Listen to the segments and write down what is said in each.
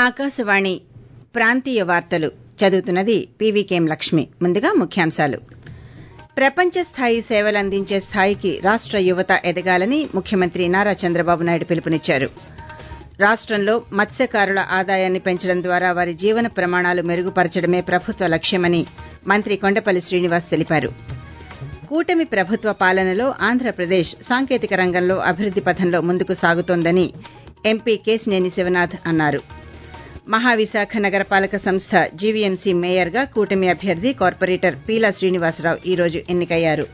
ఆకాశవాణి ప్రాంతీయ వార్తలు చదువుతున్నది పీవీకేం లక్ష్మి ముందుగా ముఖ్యాంశాలు ప్రపంచ స్థాయి సేవలందించే స్థాయికి రాష్ట యువత ఎదగాలని ముఖ్యమంత్రి నారా చంద్రబాబు నాయుడు పిలుపునిచ్చారు రాష్టంలో మత్స్యకారుల ఆదాయాన్ని పెంచడం ద్వారా వారి జీవన ప్రమాణాలు మెరుగుపరచడమే ప్రభుత్వ లక్ష్యమని మంత్రి కొండపల్లి శ్రీనివాస్ తెలిపారు కూటమి ప్రభుత్వ పాలనలో ఆంధ్రప్రదేశ్ సాంకేతిక రంగంలో అభివృద్ది పథంలో ముందుకు సాగుతోందని ఎంపీ కేశినేని శివనాథ్ అన్నారు మహావిశాఖ నగరపాలక సంస్థ జీవీఎంసీ మేయర్గా కూటమి అభ్యర్థి కార్పొరేటర్ పీలా శ్రీనివాసరావు ఈ రోజు ఎన్నికయ్యారు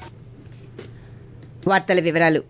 వార్తల వివరాలు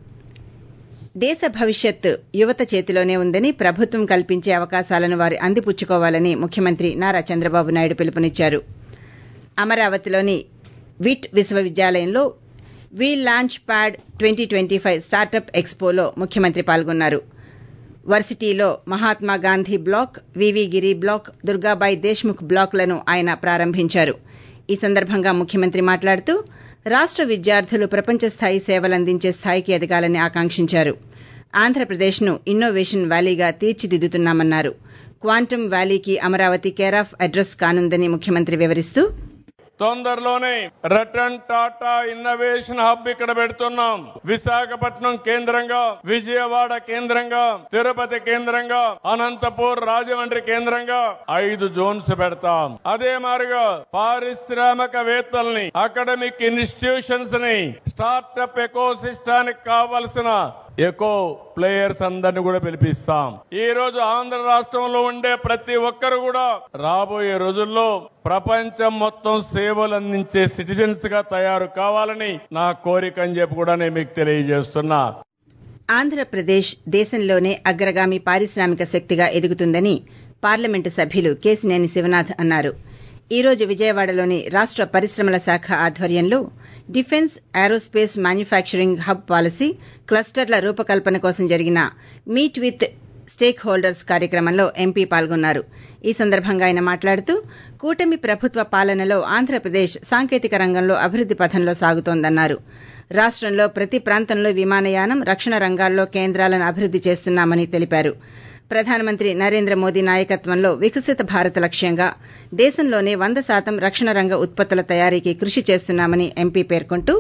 దేశ భవిష్యత్ యువత చేతిలోనే ఉందని ప్రభుత్వం కల్పించే అవకాశాలను వారు అందిపుచ్చుకోవాలని ముఖ్యమంత్రి నారా చంద్రబాబు నాయుడు పిలుపునిచ్చారు అమరావతిలోని విట్ విశ్వవిద్యాలయంలో we launch pad twenty twenty five startup ఎక్స్పోలో ముఖ్యమంత్రి పాల్గొన్నారు వర్సిటీలో మహాత్మాగాంధీ బ్లాక్ వివి గిరి బ్లాక్ దుర్గాబాయి దేశ్ముఖ్ బ్లాక్లను ఆయన ప్రారంభించారు ఈ సందర్భంగా ముఖ్యమంత్రి మాట్లాడుతూ రాష్ట విద్యార్థులు ప్రపంచ స్థాయి సేవలందించే స్థాయికి ఎదగాలని ఆకాంక్షించారు ఆంధ్రప్రదేశ్ను ఇన్నోవేషన్ వ్యాలీగా తీర్చిదిద్దుతున్నామన్నారు క్వాంటమ్ వ్యాలీకి అమరావతి కేరాఫ్ అడ్రస్ కానుందని ముఖ్యమంత్రి వివరిస్తూ తొందరలోనే రటన్ టాటా ఇన్నోవేషన్ హబ్ ఇక్కడ పెడుతున్నాం విశాఖపట్నం కేంద్రంగా విజయవాడ కేంద్రంగా తిరుపతి కేంద్రంగా అనంతపూర్ రాజమండ్రి కేంద్రంగా ఐదు జోన్స్ పెడతాం అదే మాదిరిగా పారిశ్రామికవేత్తల్ని అకాడమిక్ ఇన్స్టిట్యూషన్స్ ని స్టార్టప్ ఎకో సిస్టానికి కావలసిన ఎకో ప్లేయర్స్ అందరిని కూడా పిలిపిస్తాం ఈ రోజు ఆంధ్ర రాష్ట్రంలో ఉండే ప్రతి ఒక్కరు కూడా రాబోయే రోజుల్లో ప్రపంచం మొత్తం సేవలు అందించే సిటిజన్స్ గా తయారు కావాలని నా కోరిక అని చెప్పి కూడా నేను మీకు తెలియజేస్తున్నా ఆంధ్రప్రదేశ్ దేశంలోనే అగ్రగామి పారిశ్రామిక శక్తిగా ఎదుగుతుందని పార్లమెంటు సభ్యులు కేశినేని శివనాథ్ అన్నారు ఈ రోజు విజయవాడలోని రాష్ట పరిశ్రమల శాఖ ఆధ్వర్యంలో defence aerospace manufacturing hub policy క్లస్టర్ల రూపకల్పన కోసం జరిగిన మీట్ విత్ స్టేక్ హోల్డర్స్ కార్యక్రమంలో ఎంపీ పాల్గొన్నారు ఈ సందర్భంగా ఆయన మాట్లాడుతూ కూటమి ప్రభుత్వ పాలనలో ఆంధ్రప్రదేశ్ సాంకేతిక రంగంలో అభివృద్ది పథంలో సాగుతోందన్నారు రాష్టంలో ప్రతి ప్రాంతంలో విమానయానం రక్షణ రంగాల్లో కేంద్రాలను అభివృద్ది చేస్తున్నామని తెలిపారు ప్రధానమంత్రి నరేంద్ర మోదీ నాయకత్వంలో వికసిత భారత్ లక్ష్యంగా దేశంలోనే వంద శాతం రక్షణ రంగ ఉత్పత్తుల తయారీకి కృషి చేస్తున్నామని ఎంపీ పేర్కొంటూ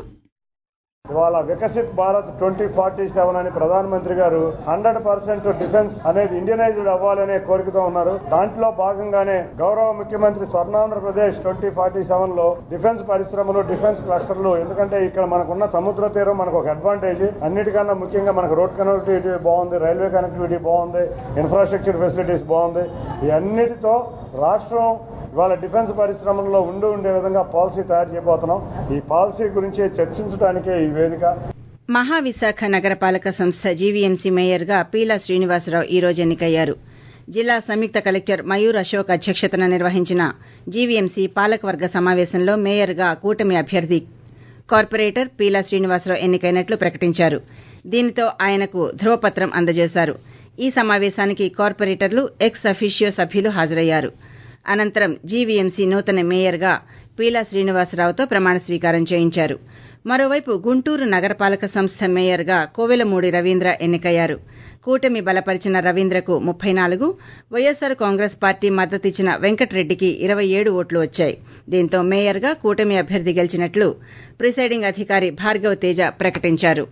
ఇవాళ Viksit Bharat twenty forty seven అని ప్రధానమంత్రి గారు హండ్రెడ్ పర్సెంట్ డిఫెన్స్ అనేది ఇండియనైజ్డ్ అవ్వాలనే కోరికతో ఉన్నారు దాంట్లో భాగంగానే గౌరవ ముఖ్యమంత్రి స్వర్ణాంధ్రప్రదేశ్ ట్వంటీ ఫార్టీ సెవెన్ లో డిఫెన్స్ పరిశ్రమలు డిఫెన్స్ క్లస్టర్లు ఎందుకంటే ఇక్కడ మనకున్న సముద్ర తీరం మనకు ఒక అడ్వాంటేజ్ అన్నిటికన్నా ముఖ్యంగా మనకు రోడ్ కనెక్టివిటీ బాగుంది రైల్వే కనెక్టివిటీ బాగుంది ఇన్ఫ్రాస్ట్రక్చర్ ఫెసిలిటీస్ బాగుంది ఈ అన్నిటితో రాష్ట్రం ఇవాళ డిఫెన్స్ పరిశ్రమల్లో ఉండి ఉండే విధంగా పాలసీ తయారు చేయబోతున్నాం ఈ పాలసీ గురించి చర్చించడానికే ఈ వేదిక మహావిశాఖ నగరపాలక సంస్థ జీవీఎంసీ మేయర్గా పీలా శ్రీనివాసరావు ఈ రోజు ఎన్నికయ్యారు జిల్లా సంయుక్త కలెక్టర్ మయూర్ అశోక్ అధ్యక్షతన నిర్వహించిన జీవీఎంసీ పాలకవర్గ సమావేశంలో మేయర్గా కూటమి అభ్యర్థి కార్పొరేటర్ పీలా శ్రీనివాసరావు ఎన్నికైనట్లు ప్రకటించారు దీనితో ఆయనకు ధృవపత్రం అందజేశారు ఈ సమావేశానికి కార్పొరేటర్లు ఎక్స్ అఫీషియో సభ్యులు హాజరయ్యారు అనంతరం జీవీఎంసీ నూతన మేయర్గా పీలా శ్రీనివాసరావుతో ప్రమాణ స్వీకారం చేయించారు మరోవైపు గుంటూరు నగరపాలక సంస్థ మేయర్గా కోవెలమూడి రవీంద్ర ఎన్నికయ్యారు కూటమి బలపరిచిన రవీంద్రకు ముప్పై నాలుగు వైఎస్సార్ కాంగ్రెస్ పార్టీ మద్దతిచ్చిన వెంకటరెడ్డికి ఇరవై ఏడు ఓట్లు వచ్చాయి దీంతో మేయర్గా కూటమి అభ్యర్థి గెలిచినట్లు ప్రిసైడింగ్ అధికారి భార్గవ్ తేజ ప్రకటించారు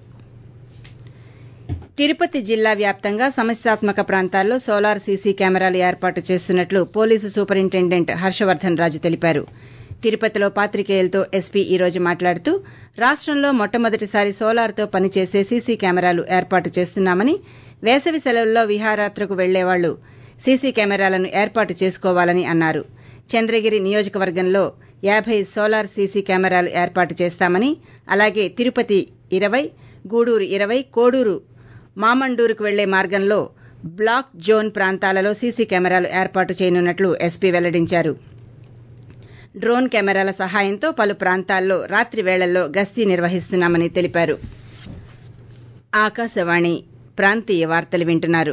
తిరుపతి జిల్లా వ్యాప్తంగా సమస్యాత్మక ప్రాంతాల్లో సోలార్ సీసీ కెమెరాలు ఏర్పాటు చేస్తున్నట్లు పోలీసు సూపరింటెండెంట్ హర్షవర్దన్ రాజు తెలిపారు తిరుపతిలో పాత్రికేయులతో ఎస్పీ ఈ రోజు మాట్లాడుతూ రాష్టంలో మొట్టమొదటిసారి సోలార్తో పనిచేసే సీసీ కెమెరాలు ఏర్పాటు చేస్తున్నామని వేసవి సెలవుల్లో విహారయాత్రకు వెళ్లేవాళ్లు సీసీ కెమెరాలను ఏర్పాటు చేసుకోవాలని అన్నారు చంద్రగిరి నియోజకవర్గంలో యాభై సోలార్ సీసీ కెమెరాలు ఏర్పాటు చేస్తామని అలాగే తిరుపతి ఇరవై గూడూరు ఇరవై కోడూరు మామండూరుకు వెళ్లే మార్గంలో బ్లాక్ జోన్ ప్రాంతాలలో సీసీ కెమెరాలు ఏర్పాటు చేయనున్నట్లు ఎస్పీ వెల్లడించారు డ్రోన్ కెమెరాల సహాయంతో పలు ప్రాంతాల్లో రాత్రి వేళల్లో గస్తీ నిర్వహిస్తున్నామని తెలిపారు ఆకాశవాణి ప్రాంతీయ వార్తలు వింటున్నారు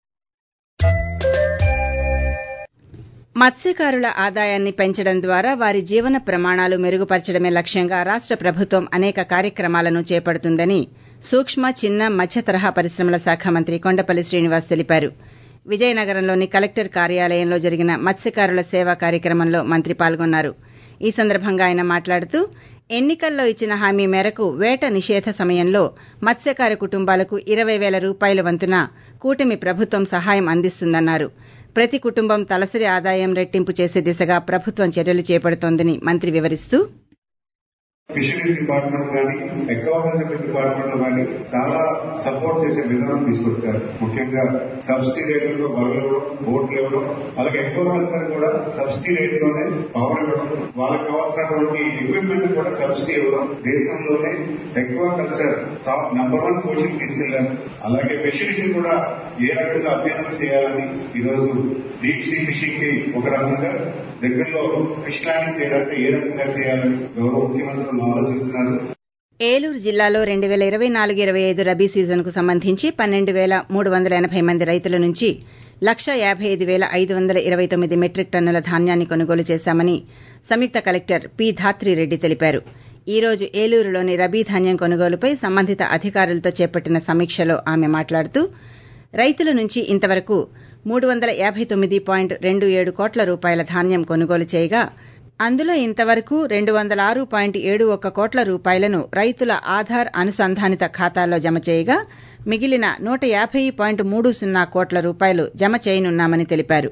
మత్స్యకారుల ఆదాయాన్ని పెంచడం ద్వారా వారి జీవన ప్రమాణాలు మెరుగుపరచడమే లక్ష్యంగా రాష్ట ప్రభుత్వం అనేక కార్యక్రమాలను చేపడుతుందని సూక్ష్మ చిన్న మధ్య తరహా పరిశ్రమల శాఖ మంత్రి కొండపల్లి శ్రీనివాస్ తెలిపారు విజయనగరంలోని కలెక్టర్ కార్యాలయంలో జరిగిన మత్స్యకారుల సేవా కార్యక్రమంలో మంత్రి పాల్గొన్నారు ఈ సందర్భంగా ఆయన మాట్లాడుతూ ఎన్నికల్లో ఇచ్చిన హామీ మేరకు వేట నిషేధ సమయంలో మత్స్యకార కుటుంబాలకు ఇరవై వేల రూపాయల వంతున కూటమి ప్రభుత్వం సహాయం అందిస్తుందన్నారు ప్రతి కుటుంబం తలసరి ఆదాయం రెట్టింపు చేసే దిశగా ప్రభుత్వం చర్యలు చేపడుతోందని మంత్రి వివరిస్తూ ఫిషరీస్ డిపార్ట్మెంట్ కానీ అక్వాకల్చర్ డిపార్ట్మెంట్ కానీ చాలా సపోర్ట్ చేసే విధానం తీసుకొచ్చారు ముఖ్యంగా సబ్సిడీ రేట్లలో వరలు ఇవ్వడం బోట్లు ఇవ్వడం అలాగే అక్వాకల్చర్ కూడా సబ్సిడీ రేట్ లోనే పవర్ ఇవ్వడం వాళ్ళకి కావాల్సినటువంటి ఎక్విప్మెంట్ కూడా సబ్సిడీ ఇవ్వడం దేశంలోనే aquaculture top number one position తీసుకెళ్లారు అలాగే ఫిషరీస్ కూడా ఏ రకంగా అభ్యర్థన చేయాలని ఈరోజు డీప్ సీ ఫిషింగ్ కి ఒక రకంగా దగ్గరలో ఫిష్ ల్యాండింగ్ చేయాలంటే ఏ రకంగా చేయాలని గౌరవ ముఖ్యమంత్రులు ఆలోచిస్తున్నారు ఏలూరు జిల్లాలో రెండు వేల ఇరవై నాలుగు ఇరవై ఐదు రబీ సీజన్కు సంబంధించి పన్నెండు వేల మూడు వందల ఎనభై మంది రైతుల నుంచి లక్ష యాభై ఐదు వేల ఐదు వందల ఇరవై తొమ్మిది మెట్రిక్ టన్నుల ధాన్యాన్ని కొనుగోలు చేశామని సంయుక్త కలెక్టర్ పి ధాత్రిరెడ్డి తెలిపారు ఈ రోజు ఏలూరులోని రబీ ధాన్యం కొనుగోలుపై సంబంధిత అధికారులతో చేపట్టిన సమీక్షలో ఆమె మాట్లాడుతూ రైతుల నుంచి ఇంతవరకు మూడు వందల యాభై తొమ్మిది పాయింట్ రెండు ఏడు కోట్ల రూపాయల ధాన్యం కొనుగోలు చేయగా అందులో ఇంతవరకు రెండు వందల ఆరు పాయింట్ ఏడు ఒక్క కోట్ల రూపాయలను రైతుల ఆధార్ అనుసంధానిత ఖాతాల్లో జమ చేయగా మిగిలిన నూట యాభై పాయింట్ మూడు సున్నా కోట్ల రూపాయలు జమ చేయనున్నామని తెలిపారు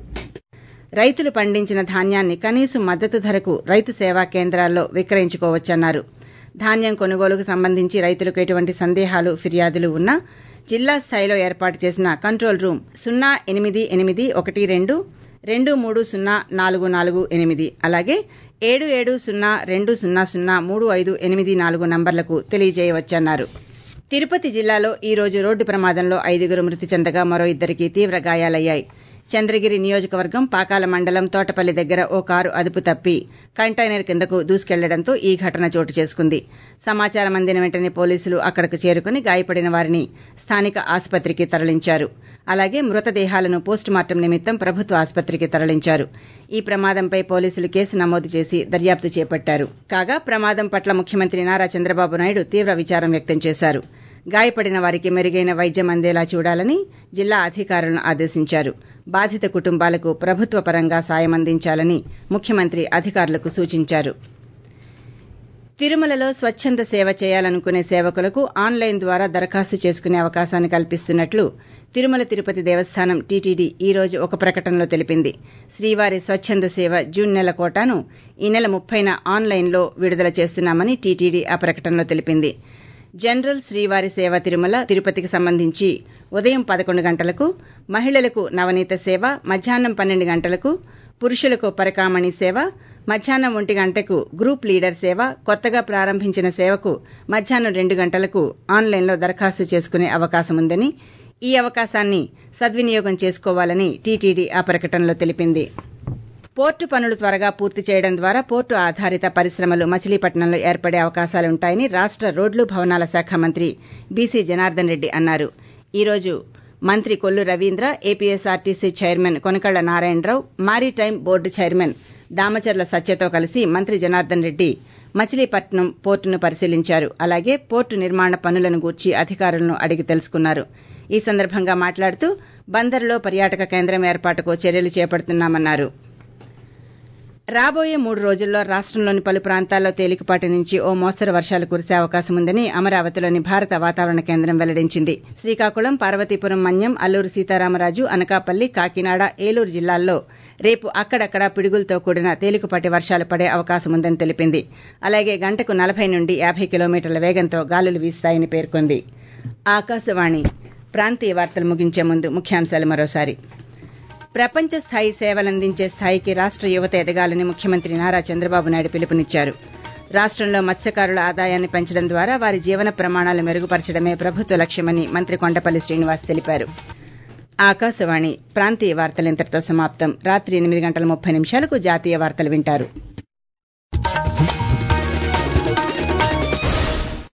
రైతులు పండించిన ధాన్యాన్ని కనీస మద్దతు ధరకు రైతు సేవా కేంద్రాల్లో విక్రయించుకోవచ్చన్నారు ధాన్యం కొనుగోలుకు సంబంధించి రైతులకు ఎటువంటి సందేహాలు ఫిర్యాదులు ఉన్నా జిల్లా స్థాయిలో ఏర్పాటు చేసిన కంట్రోల్ రూమ్ సున్నా ఎనిమిది ఎనిమిది ఒకటి రెండు రెండు మూడు సున్నా నాలుగు నాలుగు ఎనిమిది అలాగే ఏడు ఏడు సున్నా రెండు సున్నా సున్నా మూడు ఐదు ఎనిమిది నాలుగు నంబర్లకు తెలియజేయవచ్చన్నారు తిరుపతి జిల్లాలో ఈ రోజు రోడ్డు ప్రమాదంలో ఐదుగురు మృతి చెందగా మరో ఇద్దరికి తీవ్ర గాయాలయ్యాయి చంద్రగిరి నియోజకవర్గం పాకాల మండలం తోటపల్లి దగ్గర ఓ కారు అదుపు తప్పి కంటైనర్ కిందకు దూసుకెళ్లడంతో ఈ ఘటన చోటు చేసుకుంది సమాచారం అందిన వెంటనే పోలీసులు అక్కడకు చేరుకుని గాయపడిన వారిని స్థానిక ఆసుపత్రికి తరలించారు అలాగే మృతదేహాలను పోస్టుమార్టం నిమిత్తం ప్రభుత్వ ఆసుపత్రికి తరలించారు ఈ ప్రమాదంపై పోలీసులు కేసు నమోదు చేసి దర్యాప్తు చేపట్టారు కాగా ప్రమాదం పట్ల ముఖ్యమంత్రి నారా చంద్రబాబు నాయుడు తీవ్ర విచారం వ్యక్తం చేశారు గాయపడిన వారికి మెరుగైన వైద్యం అందేలా చూడాలని జిల్లా అధికారులను ఆదేశించారు బాధిత కుటుంబాలకు ప్రభుత్వ పరంగా సాయం అందించాలని ముఖ్యమంత్రి అధికారులకు సూచించారు తిరుమలలో స్వచ్చంద సేవ చేయాలనుకునే సేవకులకు ఆన్లైన్ ద్వారా దరఖాస్తు చేసుకునే అవకాశాన్ని కల్పిస్తున్నట్లు తిరుమల తిరుపతి దేవస్థానం టీటీడీ ఈ రోజు ఒక ప్రకటనలో తెలిపింది శ్రీవారి స్వచ్చంద సేవ జూన్ నెల కోటాను ఈ నెల ముప్పైన ఆన్లైన్లో విడుదల చేస్తున్నామని టీటీడీ ఆ ప్రకటనలో తెలిపింది జనరల్ శ్రీవారి సేవ తిరుమల తిరుపతికి సంబంధించి ఉదయం పదకొండు గంటలకు మహిళలకు నవనీత సేవ మధ్యాహ్నం పన్నెండు గంటలకు పురుషులకు పరకామణి సేవ మధ్యాహ్నం ఒంటి గంటకు గ్రూప్ లీడర్ సేవ కొత్తగా ప్రారంభించిన సేవకు మధ్యాహ్నం రెండు గంటలకు ఆన్లైన్లో దరఖాస్తు చేసుకునే అవకాశం ఉందని ఈ అవకాశాన్ని సద్వినియోగం చేసుకోవాలని టీటీడీ ఆ ప్రకటనలో తెలిపింది పోర్టు పనులు త్వరగా పూర్తి చేయడం ద్వారా పోర్టు ఆధారిత పరిశ్రమలు మచిలీపట్నంలో ఏర్పడే అవకాశాలుంటాయని రాష్ట రోడ్లు భవనాల శాఖ మంత్రి బీసీ జనార్దన్ రెడ్డి అన్నారు ఈ రోజు మంత్రి Kollu Ravindra APSRTC chairman Konakalla Narayana Rao maritime board chairman Damacharla సత్యతో కలిసి మంత్రి జనార్దన్ రెడ్డి మచిలీపట్నం పోర్టును పరిశీలించారు అలాగే పోర్టు నిర్మాణ పనులను గూర్చి అధికారులను అడిగి తెలుసుకున్నారు ఈ సందర్భంగా మాట్లాడుతూ బందర్లో పర్యాటక కేంద్రం ఏర్పాటుకు చర్యలు చేపడుతున్నామన్నారు రాబోయే మూడు రోజుల్లో రాష్టంలోని పలు ప్రాంతాల్లో తేలికపాటి నుంచి ఓ మోస్తరు వర్షాలు కురిసే అవకాశం ఉందని అమరావతిలోని భారత వాతావరణ కేంద్రం వెల్లడించింది శ్రీకాకుళం పార్వతీపురం మన్యం అల్లూరు సీతారామరాజు అనకాపల్లి కాకినాడ ఏలూరు జిల్లాల్లో రేపు అక్కడక్కడ పిడుగులతో కూడిన తేలికపాటి వర్షాలు పడే అవకాశం ఉందని తెలిపింది అలాగే గంటకు నలభై నుండి యాభై కిలోమీటర్ల వేగంతో గాలులు వీస్తాయని పేర్కొంది ఆకాశవాణి ప్రాంతీయ వార్తలు ముగించే ముందు ముఖ్యాంశాలు మరోసారి ప్రపంచ స్థాయి సేవలందించే స్థాయికి రాష్ట యువత ఎదగాలని ముఖ్యమంత్రి నారా చంద్రబాబు నాయుడు పిలుపునిచ్చారు రాష్టంలో మత్స్యకారుల ఆదాయాన్ని పెంచడం ద్వారా వారి జీవన ప్రమాణాలు మెరుగుపరచడమే ప్రభుత్వ లక్ష్యమని మంత్రి కొండపల్లి శ్రీనివాస్ తెలిపారు ఆకాశవాణి ప్రాంతీయ వార్తలు ఇంతటితో సమాప్తం రాత్రి ఎనిమిది గంటల ముప్పై నిమిషాలకు జాతీయ వార్తలు వింటారు